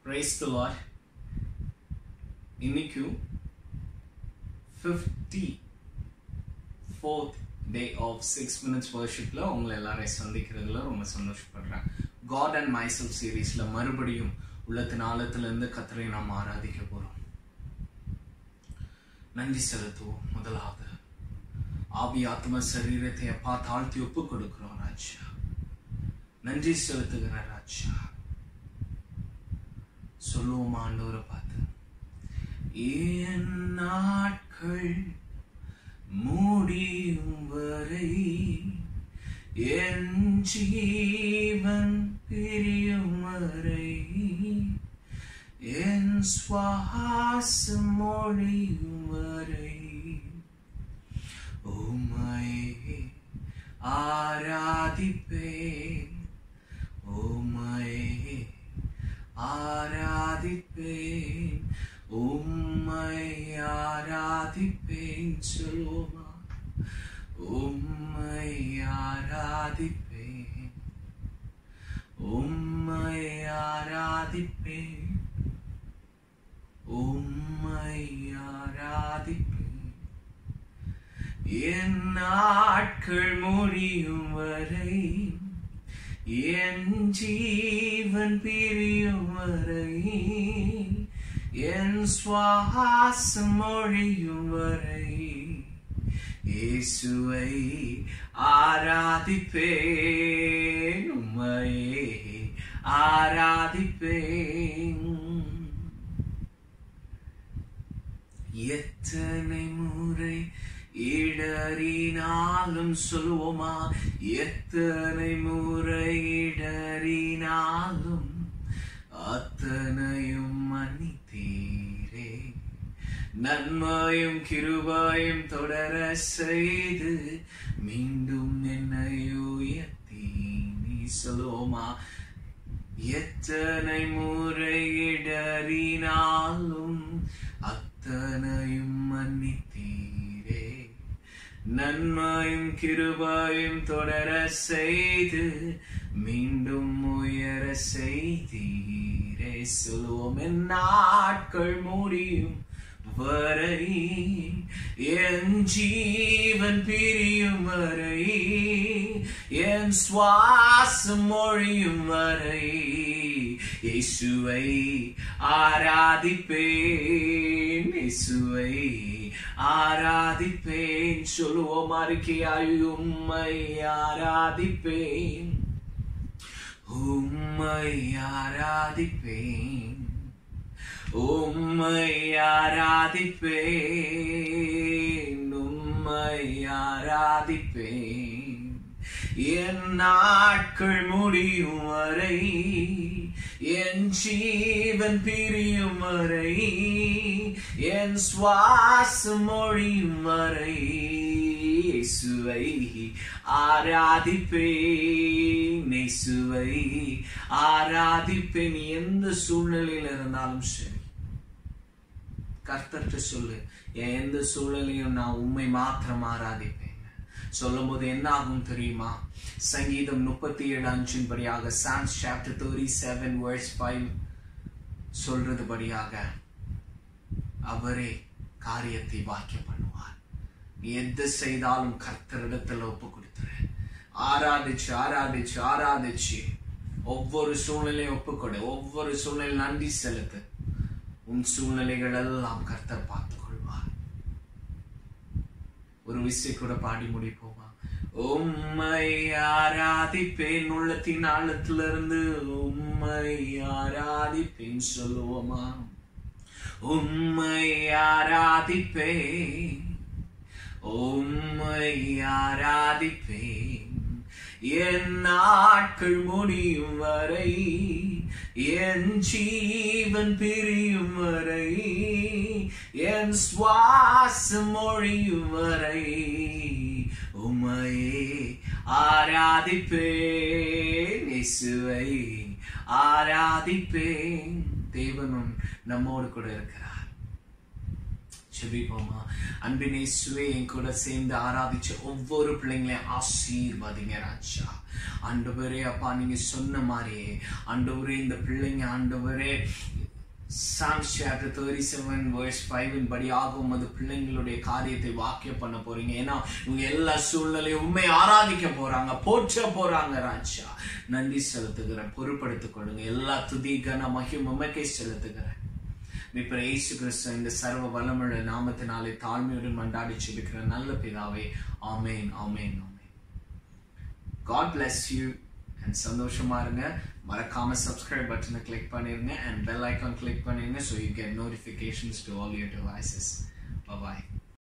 price the lord இன்னைக்கும் fifty fourth day of six minutes வர்ஷிப்பில் உங்களை எல்லாரையும் சந்திக்கிறதுல ரொம்ப சந்தோஷப்படுறேன் காட் அண்ட் மைசல் சீரீஸில் மறுபடியும் உள்ளத்தின் ஆழத்திலிருந்து கத்தரை நாம் ஆராதிக்க போகிறோம் நன்றி செலுத்துவோம் முதலாவது ஆவி ஆத்ம சரீரத்தை அப்பா தாழ்த்தி ஒப்பு கொடுக்கிறோம் ராஜா நன்றி செலுத்துகிற ராஜா சொல்லுவோம் ஆண்டவரை பார்த்து என் நாட்கள் முடியும் வரை என் ஜீவன் பிரியும் வரை என் சுவாசம் மொழியும் வரை உம்மையே ஆராதிப்பேன் உம்மையே ஆராதிப்பேன் உம்மை ஆராதிப்பேன் சொல்லுமா உம்மை ஆராதிப்பேன் உம்மை ஆராதிப்பேன் உம்மை ஆராதிப்பேன் என் நாட்கள் முடியும் வரை என் ஜீவன் பிரியும் வரை என் சுவாசம் மொழியும் வரை இயேசுவை ஆராதிப்பேன் உம்மையே ஆராதிப்பேன் எத்தனை முறை இடறினாலும் சொல்வோமா எத்தனை முறை இடறினாலும் அத்தனையும் மன்னித்தீரே நன்மையும் கிருபாயும் தொடர செய்து மீண்டும் என்னை உயர்த்தி நீ சொல்லுவோமா எத்தனை முறை இடறினாலும் அத்தனையும் மன்னித்தீரே நன்மையும் கிருபாயும் தொடர செய்து மீண்டும் உயர செய்தீரே சொல்லுவோம் என் நாட்கள் முடியும் வரை என் ஜீவன் பிரியும் வரை என் சுவாசம் மொழியும் வரை இயேசுவை ஆராதிப்பேன் இயேசுவை ஆராதிப்பேன் சொல்லுவோம் அறிக்கையாய் உம்மை ஆராதிப்பேன் உம்மை ஆராதிப்பேன் உம்மை ஆராதிப்பேன் உம்மை ஆராதிப்பேன் என் நாட்கள் முடியும் வரை என் ஜீவன் பிரியும் வரை என் சுவாசம் மொழியும் வரை இயேசுவை ஆராதிப்பேன் இயேசுவை ஆராதிப்பேன் எந்த சூழ்நிலையில் இருந்தாலும் சரி கர்த்தர்கிட்ட சொல்லு என் எந்த சூழ்நிலையும் நான் உண்மை மாத்திரம் ஆராதிப்பேன் சொல்லும் போது என்ன ஆகும் தெரியுமா சங்கீதம் முப்பத்தி ஏழு அஞ்சின் படியாக Psalms chapter thirty seven verse five சொல்றது படியாக அவரே காரியத்தை வாக்கியம் பண்ணுவார் நீ எது செய்தாலும் கர்த்தரிடத்துல ஒப்பு கொடுத்துரு ஆராதிச்சு ஆராதிச்சு ஆராதிச்சு ஒவ்வொரு சூழ்நிலையும் ஒப்புக்கொடு ஒவ்வொரு சூழ்நிலை நன்றி செலுத்து உன் சூழ்நிலைகள் எல்லாம் கர்த்தர் பார்த்துக் கொள்வார் ஒரு விசை கூட பாடி முடிப்போமா உம்மை ஆராதிப்பேன் உள்ளத்தின் ஆழத்திலிருந்து உம்மை ஆராதிப்பேன் சொல்லுவோமா உம்மை ஆராதிப்பேன் உம்மை ஆராதிப்பேன் என் நாட்கள் முடியும் வரை என் ஜீவன் பிரியும் வரை என் சுவாசம் மொழியும் வரை உமையே ஆராதிப்பேன் இயேசுவை ஆராதிப்பேன் தேவனும் நம்மோடு கூட இருக்கிறார் ஜெபிப்போமா அன்பின் இயேசுவே என் கூட சேர்ந்து ஆராதிச்ச ஒவ்வொரு பிள்ளைங்களையும் ஆசீர்வதிங்க ராஜா ஆண்டவரே அப்பா நீங்க சொன்ன மாதிரியே ஆண்டவரே இந்த பிள்ளைங்க ஆண்டவரே Psalms chapter 37 verse 5 இன் படியாக உமது பிள்ளைங்களுடைய காரியத்தை வாக்கியம் பண்ண போறீங்க ஏன்னா இவங்க எல்லா சூழ்நிலையும் உண்மை ஆராதிக்க போறாங்க போற்ற போறாங்க ராஜா நன்றி செலுத்துகிறேன் பொறுப்படுத்திக் கொள்ளுங்க எல்லா துதி கன மகிம் உமக்கே செலுத்துகிறேன் இப்ப இயேசு கிறிஸ்து இந்த சர்வ வல்லமுள்ள நாமத்தினாலே தாழ்மையுடன் மண்டாடி செபிக்கிற நல்ல பிதாவே ஆமேன் ஆமேன் ஆமேன் காட் bless யூ அண்ட் சந்தோஷமா இருங்க மறக்காம சப்ஸ்கிரைப் பட்டனை கிளிக் பண்ணிருங்க அண்ட் பெல் ஐக்கான் கிளிக் பண்ணிருங்க so you get notifications to all your devices bye